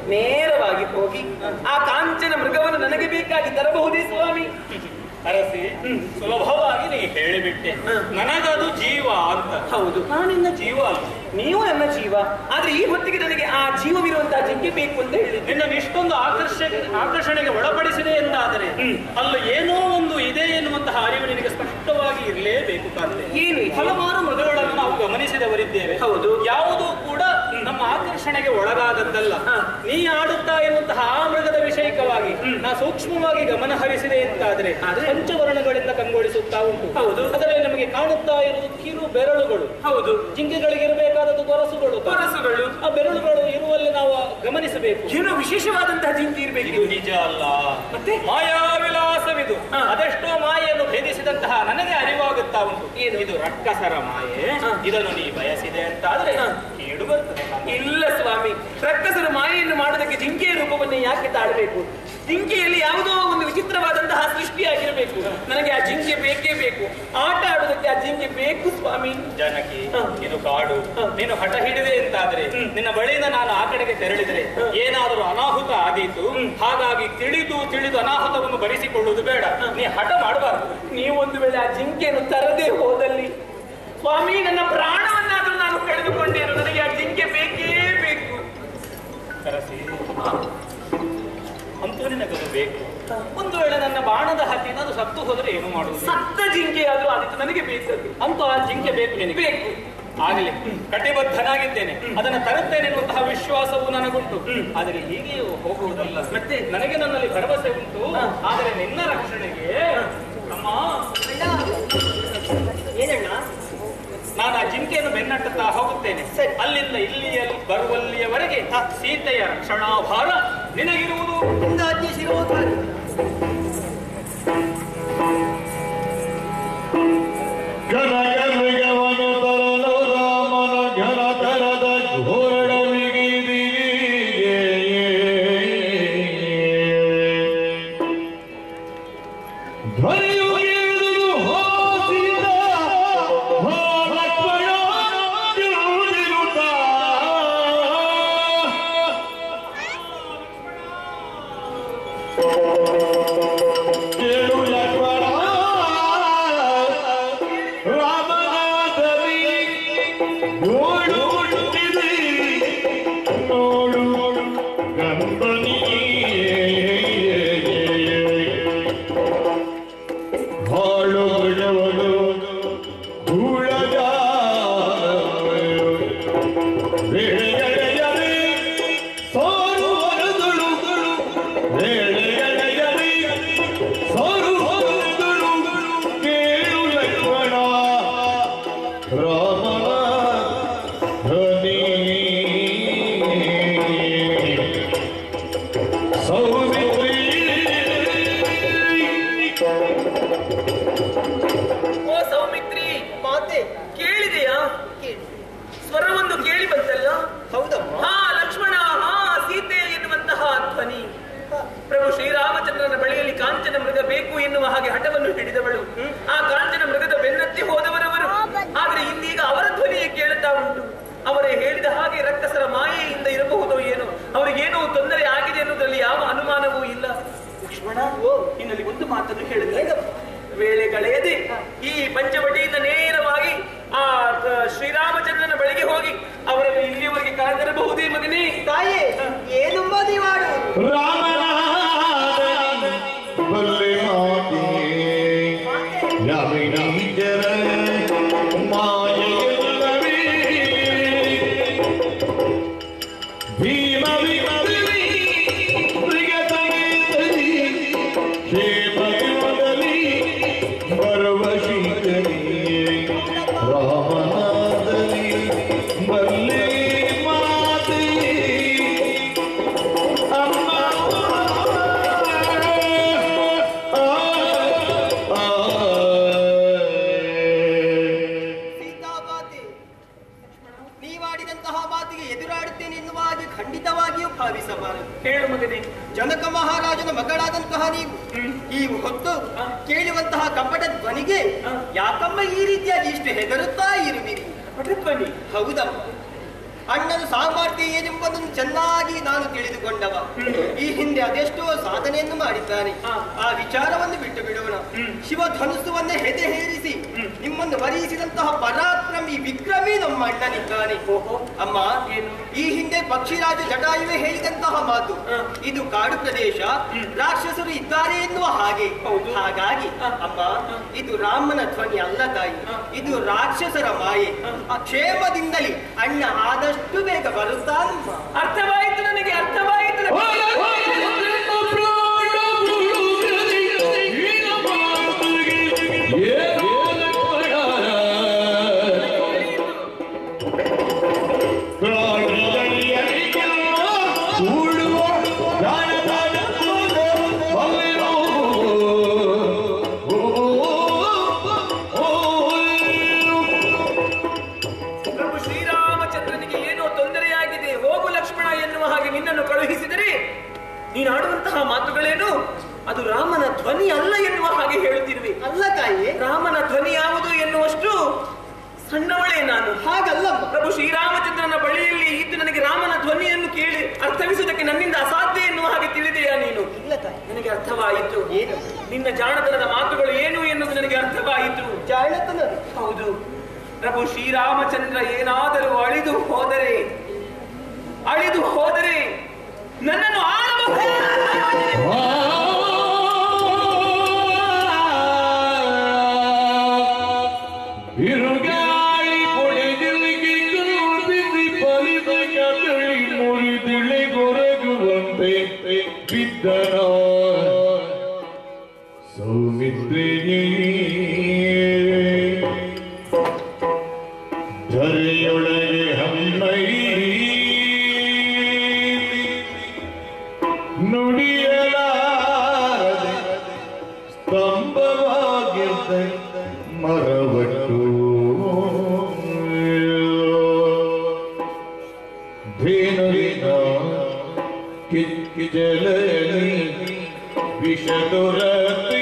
ನೇರವಾಗಿ ಹೋಗಿ ಆ ಕಾಂಚನ ಮೃಗವನ್ನು ನನಗೆ ಬೇಕಾಗಿ ತರಬಹುದೇ ಸ್ವಾಮಿ ಅರಸಿ ಸುಲಭವಾಗಿ ನೀ ಹೇಳಿಬಿಟ್ಟೆ ನನಗದು ಜೀವ ಅಂತ ಹೌದು ನಾನಿನ್ನ ಜೀವ ಅಲ್ಲ ನೀವು ನನ್ನ ಜೀವ ಆದ್ರೆ ಈ ಹೊತ್ತಿಗೆ ನನಗೆ ಆ ಜೀವವಿರುವಂತಹ ಜಿಂಕೆ ಬೇಕು ಅಂತ ಹೇಳಿದ್ದೆ ನಿನ್ನ ಇಷ್ಟೊಂದು ಆಕರ್ಷ ಆಕರ್ಷಣೆಗೆ ಒಳಪಡಿಸಿದೆ ಎಂದಾದರೆ ಅಲ್ಲ ಏನೋ ಒಂದು ಇದೆ ಎನ್ನುವಂತಹ ಅರಿವು ನಿನಗೆ ಸ್ಪಷ್ಟವಾಗಿ ಇರಲೇಬೇಕು ಕಾಂತೆ ಏನು ಇದೆ? ಹಲವಾರು ಮೃಗಗಳನ್ನು ನಾವು ಗಮನಿಸಿದವರಿದ್ದೇವೆ ಹೌದು. ಯಾವುದೂ ಕೂಡ ನಮ್ಮ ಆಕರ್ಷಣೆಗೆ ಒಳಗಾದದ್ದಲ್ಲ ಹಾ. ನೀ ಆಡುತ್ತಾ ಇರುವಂತಹ ಆ ಮೃಗದ ವಿಷಯಕವಾಗಿ ನಾ ಸೂಕ್ಷ್ಮವಾಗಿ ಗಮನ ಹರಿಸಿದೆ ಎಂತಾದ್ರೆ ಆದ್ರೆ? ಪಂಚವರ್ಣಗಳಿಂದ ಕಂಗೊಳಿಸುತ್ತಾ ಉಂಟು ಹೌದು. ಅದರಲ್ಲಿ ನಮಗೆ ಕಾಣುತ್ತಾ ಇರುವುದು ಕಿರು ಬೆರಳುಗಳು ಹೌದು ಜಿಂಕೆಗಳಿಗೆ ಇರಬೇಕಾದದ್ದು ಗೊರಸುಗಳು ಕೊರಸುಗಳು ಆ ಬೆರಳುಗಳು ಇರುವಲ್ಲಿ ನಾವು ಗಮನಿಸಬೇಕು ಏನೋ ವಿಶೇಷವಾದಂತಹ ಜಿಂಕೆ ಇರಬೇಕು ಇದು ನಿಜ ಅಲ್ಲ ಮತ್ತೆ? ಮಾಯಾ ವಿಲಾಸವಿದು ಹಾ. ಅದೆಷ್ಟೋ ಮಾಯೆಯನ್ನು ಭೇದಿಸಿದಂತಹ ನನಗೆ ಅರಿವಾಗುತ್ತಾ ಉಂಟು ಏನು? ಇದು ರಕ್ಕಸರ ಮಾಯೆ ಹಾ. ಇದನ್ನು ನೀ ಬಯಸಿದೆ ಅಂತಾದ್ರೆ ಹಾ. ಕೇಳು ಬರ್ತದೆ ಕಾಂತೆ. ಇಲ್ಲ ಸ್ವಾಮಿ ರಕ್ಕಸರ ಮಾಯೆಯನ್ನು ಮಾಡೋದಕ್ಕೆ ಜಿಂಕೆಯ ರೂಪವನ್ನು ಯಾಕೆ ತಾಳಬೇಕು ಜಿಂಕೆಯಲ್ಲಿ ಯಾವುದೋ ಒಂದು ವಿಚಿತ್ರವಾದಂತಹ ಸೃಷ್ಟಿಯಾಗಿರಬೇಕು ನನಗೆ ಆ ಜಿಂಕೆ ಬೇಕೇ ಬೇಕು ಆಟ ಆಡೋದಕ್ಕೆ ಆ ಜಿಂಕೆ ಬೇಕು ಸ್ವಾಮಿ ಜನಕಿ ಹಾ. ಇದು ಕಾಡು ಹಾ. ನೀನು ಹಠ ಹಿಡಿದೆ ಅಂತಾದ್ರೆ ನಿನ್ನ ಬಳಿಯಿಂದ ನಾನು ಆ ಕಡೆಗೆ ತೆರಳಿದ್ರೆ ಏನಾದರೂ ಅನಾಹುತ ಆದೀತು ಹಾಗಾಗಿ ತಿಳಿದು ತಿಳಿದು ಅನಾಹುತವನ್ನು ಭರಿಸಿಕೊಳ್ಳುವುದು ಬೇಡ ನೀ ಹಠ ಮಾಡಬಾರದು ನೀವು ಒಂದು ವೇಳೆ ಆ ಜಿಂಕೆಯನ್ನು ತರದೇ ಹೋದಲ್ಲಿ ಸ್ವಾಮಿ ನನ್ನ ಪ್ರಾಣವನ್ನಾದ್ರೂ ನಾನು ಕಳೆದುಕೊಂಡೇನು ನನಗೆ ಆ ಜಿಂಕೆ ಬೇಕೇ ಬೇಕು ಕರಸಿ ಅಂತೂ ನಿನಗದು ಬೇಕು ಒಂದು ವೇಳೆ ನನ್ನ ಬಾಣದ ಹತ್ತಿನ ಅದು ಸತ್ತು ಹೋದರೆ ಏನು ಮಾಡುವುದು ಸತ್ತ ಜಿಂಕೆ ಆದ್ರೂ ಆದಿತ್ತು ನನಗೆ ಬೇಕದು ಅಂತೂ ಆ ಜಿಂಕೆ ಬೇಕು ನಿನಗೆ ಬೇಕು ಆಗಲಿ ಕಟಿಬದ್ಧನಾಗಿದ್ದೇನೆ ಅದನ್ನು ತರುತ್ತೇನೆ ಎನ್ನುವಂತಹ ವಿಶ್ವಾಸವು ನನಗುಂಟು ಆದರೆ ಹೀಗೆ ಹೋಗುವುದಲ್ಲ ಮತ್ತೆ? ನನಗೆ ನನ್ನಲ್ಲಿ ಭರವಸೆ ಉಂಟು ಆದರೆ ನಿನ್ನ ರಕ್ಷಣೆಗೆ ಅಮ್ಮ ಏನಣ್ಣ ನಾನು ಆ ಜಿಂಕೆಯನ್ನು ಬೆನ್ನಟ್ಟುತ್ತಾ ಹೋಗುತ್ತೇನೆ ಸರಿ. ಅಲ್ಲಿಂದ ಇಲ್ಲಿಯ ಬರುವಲ್ಲಿಯವರೆಗೆ ಸೀತೆಯ ರಕ್ಷಣಾಭಾರ ನಿನಗಿರುವುದು ಅಂದಾಜ್ಞೆ ಶಿರೋಧಾರಿ ಘನಗಮೃಗವನು ತರಲು ರಾಮನ ಘನ ತರದ ಘೋರಡವಿಗಿದಿಗೆ ಧ್ವನಿಯು ಕೇಳಿದು ಹೋಸಿದ ಹೋ ಲಕ್ಷ್ಮಣ ತಿರುವುದಿರುತ್ತಾ. ಕೇಳು ಲಕ್ಷ್ಮಣ ರಾಮನಾಥರಿ ನೋಡು ಹುಟ್ಟಿದೆ ನೋಡು ಗಂಧನಿ ಹಾಳು ಮೃಗವನು ಧೂಳಜ ಬೇಳೆಯಲೆ ಸಾರು ವರದಳು ಬೇಳೆಯಲೆ ಸಾರು ವರದಳು ಕೇಳು ಲಕ್ಷ್ಮಣ ರಾಮನ ಧ್ವನಿ ಸೌಮಿತ್ರಿ ಓ ಸೌಮಿತ್ರಿ ಮಾತೆ ಕೇಳಿದೆಯಾ ಕೇಳಿ ಸ್ವರವೊಂದು ಕೇಳಿ ಬಂತಲ್ಲ ಹೌದಮ್ಮ ಹಾ ಲಕ್ಷ್ಮಣ ಹಾ ಸೀತೆ ಎನ್ನುವಂತಹ ಧ್ವನಿ ಪ್ರಭು ಶ್ರೀರಾಮಚಂದ್ರನ ಬಳಿಯಲ್ಲಿ ಕಾಂಚನ ಮೃಗ ಬೇಕು ಎನ್ನುವ ಹಾಗೆ ಹಠವನ್ನು ಹಿಡಿದವಳು ಆ ಕಾಂಚನ ಮೃಗದ ಬೆನ್ನತ್ತಿ ಹೋದವರವರು ಆದ್ರೆ ಇಂದೀಗ ಅವರ ಧ್ವನಿಯೇ ಕೇಳುತ್ತಾ ಉಂಟು ಅವರೇ ಹೇಳಿದ ಹಾಗೆ ರಕ್ಕಸರ ಮಾಯೆಯಿಂದ ಇರಬಹುದೋ ಏನೋ ಅವರಿಗೇನೋ ತೊಂದರೆ ಆಗಿದೆ ಎನ್ನುವುದರಲ್ಲಿ ಯಾವ ಅನುಮಾನವೂ ಇಲ್ಲ ಲಕ್ಷ್ಮಣ ಓ ಇನ್ನಲ್ಲಿ ಒಂದು ಮಾತನ್ನು ಹೇಳಿದ್ರೆ ವೇಳೆ ಕಳೆಯದೆ ಈ ಪಂಚವಟಿಯಿಂದ ನೇರವಾಗಿ ಆ ಆ, ಶ್ರೀರಾಮಚಂದ್ರನ ಬಳಿಗೆ ಹೋಗಿ ಅವರನ್ನು ಇಲ್ಲಿಯವರೆಗೆ ಕರೆತರಬಹುದೇ ಮಗನೇ ತಾಯೇ ಏನೆಂಬ ನೀವಾಡುವುದು ರಾಮನಾಥನಿ ಬಲ್ಲೆ ಮಾತೆ ಯಾವಿನೀಜರ ಮಾಯೆಲ್ಲವೇ ಭೀಮ ವಿಮಲಿ ಮೃಗತಳಿ ಕ್ಷೇಮ ವಿಮಲಿ ಬರುವ ಶೀತಲಿ ರಾಮನಾಥನಿ ಬಲ್ಲೆ ಮಾತೆ ಸೀತಾಮಾತೆ ನೀವಾಡಿದಂತಹ ಮಾತಿಗೆ ಎದುರಾಡುತ್ತೇನೆ ಎನ್ನುವ ಹಾಗೆ ಖಂಡಿತವಾಗಿಯೂ ಭಾವಿಸಬಾರದು ಹೇಳು ಮಗನೇ ಜನಕ ಮಹಾರಾಜನ ಮಗಳಾದಂತಹ ನೀವು ಈ ಹೊತ್ತು ಕೇಳುವಂತಹ ಕಪಟ ಧ್ವನಿಗೆ ಯಾಕಮ್ಮ ಈ ರೀತಿಯಾಗಿ ಇಷ್ಟು ಹೆದರುತ್ತಾ ಇರುವಿರಿ ಪಟಧ್ವನಿ ಹೌದಮ್ಮ ಅಣ್ಣನ ಸಾಮರ್ಥ್ಯ ಏನೆಂಬುದನ್ನು ಚೆನ್ನಾಗಿ ನಾನು ತಿಳಿದುಕೊಂಡವ ಈ ಹಿಂದೆ ಅದೆಷ್ಟೋ ಸಾಧನೆಯನ್ನು ಮಾಡಿದ್ದಾನೆ ಹಾ. ಆ ವಿಚಾರವನ್ನು ಬಿಟ್ಟು ಬಿಡೋಣ ಶಿವ ಧನುಸ್ಸುವನ್ನೇ ಹೆದೆ ಹೇರಿಸಿ ನಿಮ್ಮನ್ನು ವರಿಸಿದಂತಹ ಪರಾಕ್ರಮಿ ವಿಕ್ರಮಿ ನಮ್ಮ ಅಣ್ಣನಿದ್ದಾನೆ ಅಮ್ಮ ಏನು? ಈ ಹಿಂದೆ ಪಕ್ಷಿರಾಜ ಜಟಾಯುವೆ ಹೇಳಿದಂತಹ ಮಾತು ಹಾ. ಇದು ಕಾಡು ಪ್ರದೇಶ ರಾಕ್ಷಸರು ಇದ್ದಾರೆ ಎನ್ನುವ ಹಾಗೆ ಹೌದು. ಹಾಗಾಗಿ ಹಾ. ಅಮ್ಮ ಇದು ರಾಮನ ಧ್ವನಿ ಅಲ್ಲ ತಾಯಿ ಹಾ. ಇದು ರಾಕ್ಷಸರ ಮಾಯೆ ಆ ಕ್ಷೇಮದಿಂದಲೇ ಅಣ್ಣ ಆದಷ್ಟು ಬೇಗ ಬರುತ್ತಾನಮ್ಮ ಅರ್ಥವಾಯಿತು ನನಗೆ ಅರ್ಥವಾಯಿತು ನನಗೆ. ಪ್ರಭು ಶ್ರೀರಾಮಚಂದ್ರನಿಗೆ ಏನೋ ತೊಂದರೆಯಾಗಿದೆ ಹೋಗು ಲಕ್ಷ್ಮಣ ಎನ್ನುವ ಹಾಗೆ ನಿನ್ನನ್ನು ಕಳುಹಿಸಿದರೆ ನೀನಾಡುವಂತಹ ಮಾತುಗಳೇನು ಅದು ರಾಮನ ಧ್ವನಿ ಅಲ್ಲ ಎನ್ನುವ ಹಾಗೆ ಹೇಳುತ್ತಿರುವೆ ಅಲ್ಲ ತಾಯಿ ರಾಮನ ಧ್ವನಿ ಯಾವುದು ಎನ್ನುವಷ್ಟು ಸಣ್ಣವಳೇ ನಾನು ಹಾಗಲ್ಲಮ್ಮ ಪ್ರಭು ಶ್ರೀರಾಮಚಂದ್ರನ ಬಳಿಯಲ್ಲಿ ಇದ್ದು ನನಗೆ ರಾಮನ ಧ್ವನಿಯನ್ನು ಕೇಳಿ ಅರ್ಥವಿಸುವುದಕ್ಕೆ ನನ್ನಿಂದ ಅಸಾಧ್ಯ ಎನ್ನುವ ಹಾಗೆ ತಿಳಿದೆಯಾ ನೀನು ಇಲ್ಲ ತಾಯಿ ನನಗೆ ಅರ್ಥವಾಯಿತು ಏನು ನಿನ್ನ ಜಾಣತನದ ಮಾತುಗಳು ಏನು ಎನ್ನುವುದು ನನಗೆ ಅರ್ಥವಾಯಿತು ಜಾಣತನ ಹೌದು ಪ್ರಭು ಶ್ರೀರಾಮಚಂದ್ರ ಏನಾದರೂ ಅಳಿದು ಹೋದರೆ ಅಳಿದು ಹೋದರೆ ನನ್ನನ್ನು ಆಳಬಹುದು ಬಿರುಗಾಳಿ ಪೊಡೆದಿಲಿಗೆ ಬಿಸಿ ಫಲಿತ ಕದಳಿ ಮುರಿದಿಳೆ ಗೊರಗುವಂತೆ ಬಿದ್ದನ ಸೌಮಿತ್ರೆಯೇ ಧರೆಯೊಳಗೆ ಹಮ್ಮೈ ನುಡಿಯಲಾರದೆ ಸ್ತಂಭವಾಗಿದ್ದ ಮರವಟ್ಟು ಧೇನುವಿನ ಕಿಕ್ಕಿಜಲನಿ ವಿಷದುರತಿ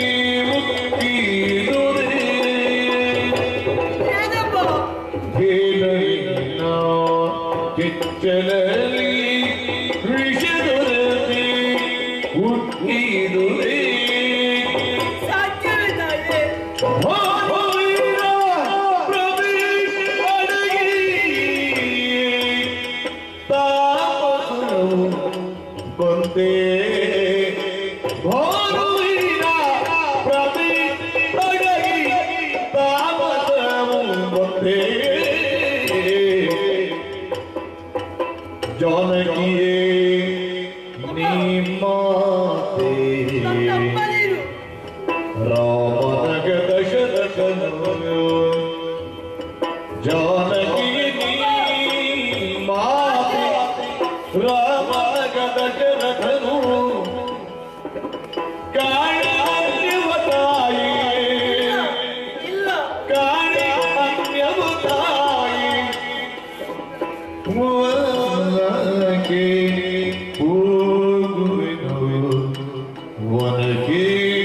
ಮುಕ್ಕಿದುರೆ ಧೇನುವಿನ ಕಿಚ್ಚಲಲಿ ವಿಷದುರತಿ ಮುಕ್ಕಿದುರೆ ಸಾಧ್ಯವೇ ತಾಯಿ ಬಂದೇ ಭಾನುವೀರ ಪ್ರತಿ ಅಡಗಿ ತಾಮಸವು ಬಂದೇ ಜಾನಕಿಯೇ ನಿಮ್ಮತೆ ರಾಮನಗ ದಶರಥನು ಜಾನಕಿ ಮಾತೆ ರಾಮನಗ ದಶರಥನು ಕಾಣ್ಯವ ತಾಯಿ ಇಲ್ಲ ಕಾಣ್ಯವ ತಾಯಿ ವನಕ್ಕೆ ಹೋಗುವೆನು ವನಕ್ಕೆ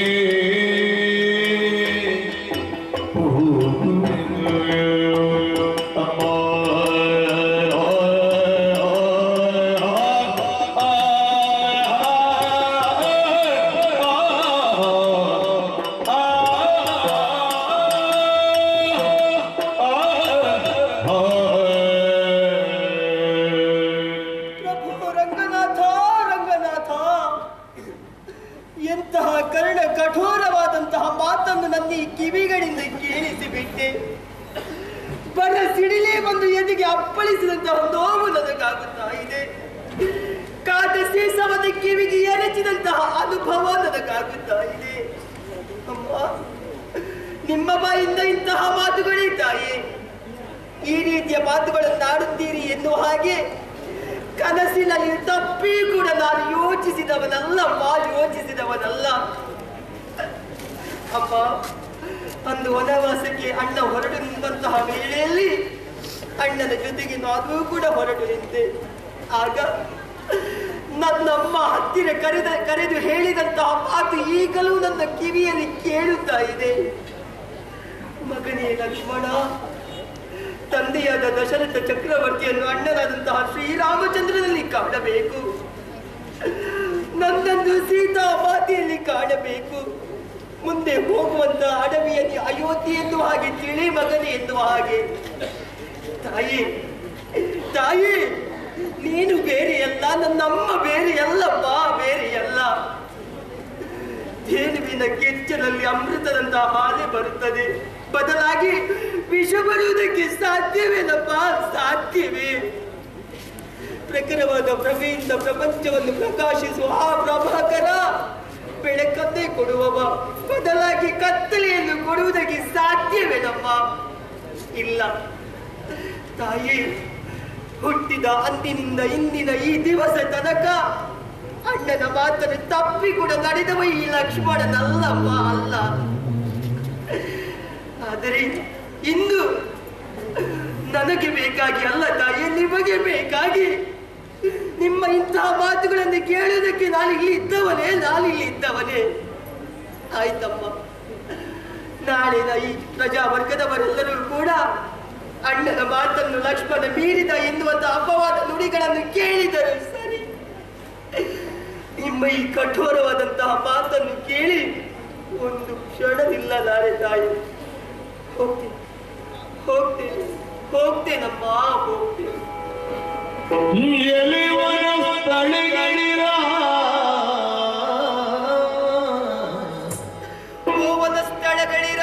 ಪ್ರಭು ರಂಗನಾಥ ರಂಗನಾಥ ಎಂತಹ ಕರ್ಣ ಕಠೋರವಾದಂತಹ ಮಾತನ್ನು ನನ್ನ ಈ ಕಿವಿಗಳಿಂದ ಕೇಳಿಸಿಬಿಟ್ಟೆ ಬರ ಸಿಡಿಲೇ ಬಂದು ಎದೆಗೆ ಅಪ್ಪಳಿಸಿದಂತಹ ನೋವು ನನಗಾಗುತ್ತಾ ಇದೆ ಕಾದ ಸೀಸವದ ಕಿವಿಗೆ ಎರಚಿದಂತಹ ಅನುಭವ ನನಗಾಗುತ್ತಾ ಇದೆ ಅಮ್ಮ ನಿಮ್ಮ ಬಾಯಿಂದ ಇಂತಹ ಮಾತುಗಳೇ ತಾಯಿ ಈ ರೀತಿಯ ಮಾತುಗಳನ್ನು ಆಡುತ್ತೀರಿ ಎನ್ನುವ ಹಾಗೆ ಕನಸಿನಲ್ಲಿ ತಪ್ಪಿ ಕೂಡ ನಾನು ಯೋಚಿಸಿದವನಲ್ಲ ಮಾ ಯೋಚಿಸಿದವನಲ್ಲ ಅಮ್ಮ ಅಂದು ವನವಾಸಕ್ಕೆ ಅಣ್ಣ ಹೊರಟು ನಿಂತಹ ವೇಳೆಯಲ್ಲಿ ಅಣ್ಣನ ಜೊತೆಗೆ ನಾನು ಕೂಡ ಹೊರಟು ನಿಂತೆ ಆಗ ನನ್ನಮ್ಮ ಹತ್ತಿರ ಕರೆದ ಕರೆದು ಹೇಳಿದಂತಹ ಮಾತು ಈಗಲೂ ನನ್ನ ಕಿವಿಯಲ್ಲಿ ಕೇಳುತ್ತಾ ಇದೆ ಮಗನೇ ಲಕ್ಷ್ಮಣ ತಂದೆಯಾದ ದಶರಥ ಚಕ್ರವರ್ತಿಯನ್ನು ಅಣ್ಣನಾದಂತಹ ಶ್ರೀರಾಮಚಂದ್ರನಲ್ಲಿ ಕಾಣಬೇಕು ನನ್ನನ್ನು ಸೀತಾ ಮಾತೆಯಲ್ಲಿ ಕಾಣಬೇಕು ಮುಂದೆ ಹೋಗುವಂತ ಅಡವಿಯಲ್ಲಿ ಅಯೋಧ್ಯೆ ಎನ್ನುವ ಹಾಗೆ ತಿಳಿ ಮಗನೇ ಎನ್ನುವ ಹಾಗೆ ತಾಯಿ ತಾಯಿ ನೀನು ಬೇರೆಯಲ್ಲ ನನ್ನಮ್ಮ ಬೇರೆಯಲ್ಲಪ್ಪ ಬೇರೆಯಲ್ಲ ಜೇನುವಿನ ಕೆಚ್ಚಲಲ್ಲಿ ಅಮೃತದಂತಹ ಹಾಲೆ ಬರುತ್ತದೆ ಬದಲಾಗಿ ವಿಷ ಬರುವುದಕ್ಕೆ ಸಾಧ್ಯವೇನಪ್ಪ ಸಾಧ್ಯವೇ ಪ್ರಖರವಾದ ಪ್ರಭೆಯಿಂದ ಪ್ರಪಂಚವನ್ನು ಪ್ರಕಾಶಿಸುವ ಆ ಪ್ರಭಾಕರ ಬೆಳಕನ್ನೇ ಕೊಡುವವ ಬದಲಾಗಿ ಕತ್ತಲೆಯನ್ನು ಕೊಡುವುದಕ್ಕೆ ಸಾಧ್ಯವೇನಪ್ಪ ಇಲ್ಲ ತಾಯಿ ಹುಟ್ಟಿದ ಅಂದಿನಿಂದ ಇಂದಿನ ಈ ದಿವಸ ತನಕ ಅಣ್ಣನ ಮಾತನ್ನು ತಪ್ಪಿ ಕೂಡ ನಡೆದವ ಈ ಲಕ್ಷ್ಮಣನಲ್ಲಪ್ಪ ಅಲ್ಲ ಆದರೆ ಇಂದು ನನಗೆ ಬೇಕಾಗಿ ಅಲ್ಲ ತಾಯಿ ನಿಮಗೆ ಬೇಕಾಗಿ ನಿಮ್ಮ ಇಂತಹ ಮಾತುಗಳನ್ನು ಕೇಳುವುದಕ್ಕೆ ನಾನಿಲ್ಲಿ ಇದ್ದವನೇ ನಾನಿಲ್ಲಿ ಇದ್ದವನೇ ಆಯ್ತಮ್ಮ ನಾಳಿನ ಈ ಪ್ರಜಾವರ್ಗದವರೆಲ್ಲರೂ ಕೂಡ ಅಣ್ಣನ ಮಾತನ್ನು ಲಕ್ಷ್ಮಣ ಮೀರಿದ ಎನ್ನುವಂತ ಅಪವಾದ ನುಡಿಗಳನ್ನು ಕೇಳಿದರು ಸರಿ ನಿಮ್ಮ ಈ ಕಠೋರವಾದಂತಹ ಮಾತನ್ನು ಕೇಳಿ ಒಂದು ಕ್ಷಣವಿಲ್ಲ ನಾಳೆ ತಾಯಿ ಹೋಗ್ತೇನೆ ಹೋಗ್ತೇನೆ ಹೋಗ್ತೇನಮ್ಮ ಹೋಗ್ತೇನೆ ಎಲಿವನ ಸ್ಥಳಗಳಿರ ಹೋವದ ಸ್ಥಳಗಳಿರ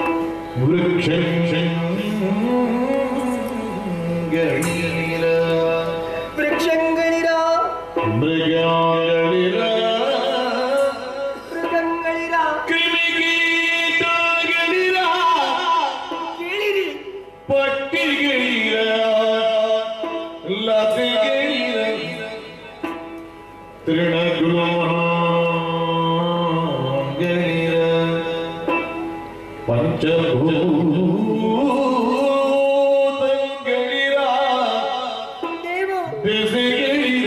ವೃಕ್ಷಗಳಿರ ವೃಕ್ಷಗಳಿರ ಮೃಗಗಳಿರ ಮೃಗಗಳಿರ ಕ್ರಿಮಿಕೀಟಗಳಿರ ಕೇಳಿರಿ ಪಟ್ಟಿಗಳಿರ ಲತೆಗಳಿರ ತೃಣಗೃಹಗಳಿರ ಪಂಚಭೂತಗಳಿರ ದೇವು ದಿಸೆಗಳಿರ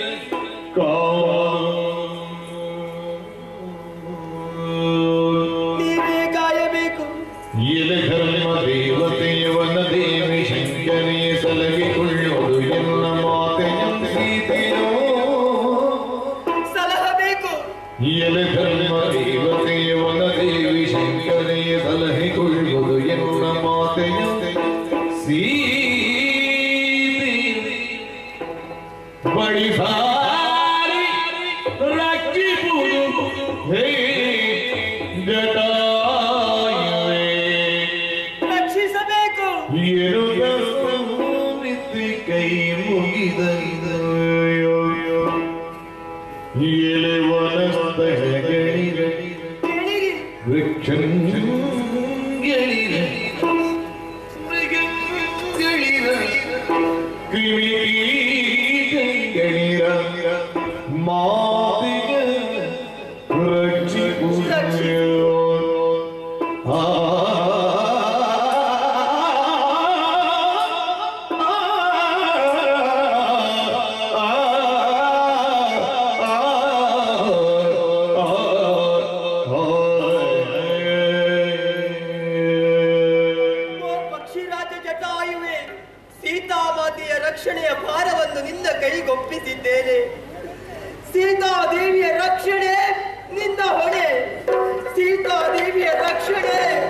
ಕಾವ ನೀವೇ ಕಾಯಬೇಕು ಎಲೆ ಧರ್ಮ ದೇವತೆಯವನ ದೇವಿ ಶಂಕರೇ ಸಲಗಿಕೊಳ್ಳುವುದು ಎನ್ನ ಮಾತೆಯ ಸೀತೆಯೋ ಸಲಹಬೇಕು ಎಲೆ ಧರ್ಮ ದೇವತೆಯವನ ದೇವಿ ಶಂಕರೇ ಸಲಹಿಕೊಳ್ಳುವುದು ಎನ್ನ ಮಾತೆಯ ಸೀತೆ ಬಳಿ ಸಾರಿ ರಕ್ಷಿಸುವುದು ಹೇ ಜಟಾಯುವೆ ರಕ್ಷಿಸಬೇಕು ಎರುಗಮಿತಿ ಕೈ ಮುಗಿದ ಎಲೆ ವನಸ್ಥಳಗಳಿರ ಕೇಳಿರಿ ವೃಕ್ಷಗಳಿರ ಮೃಗಗಳಿರ ಕ್ರಿಮಿಕೀಟಗಳಿರ ಮಾತಿಗ ರಕ್ಷಿಸು ಆ ಓ ಪಕ್ಷಿರಾಜ ಜಟಾಯುವೆ ಸೀತಾಮಾತೆಯ ರಕ್ಷಣೆಯ ಭಾರವನ್ನು ನಿನ್ನ ಕೈಗೊಪ್ಪಿಸಿದ್ದೇನೆ ಸೀತಾದೇವಿಯ ರಕ್ಷಣೆ ನಿನ್ನ ಹೊಣೆ ಸೀತಾದೇವಿಯ ರಕ್ಷಣೆ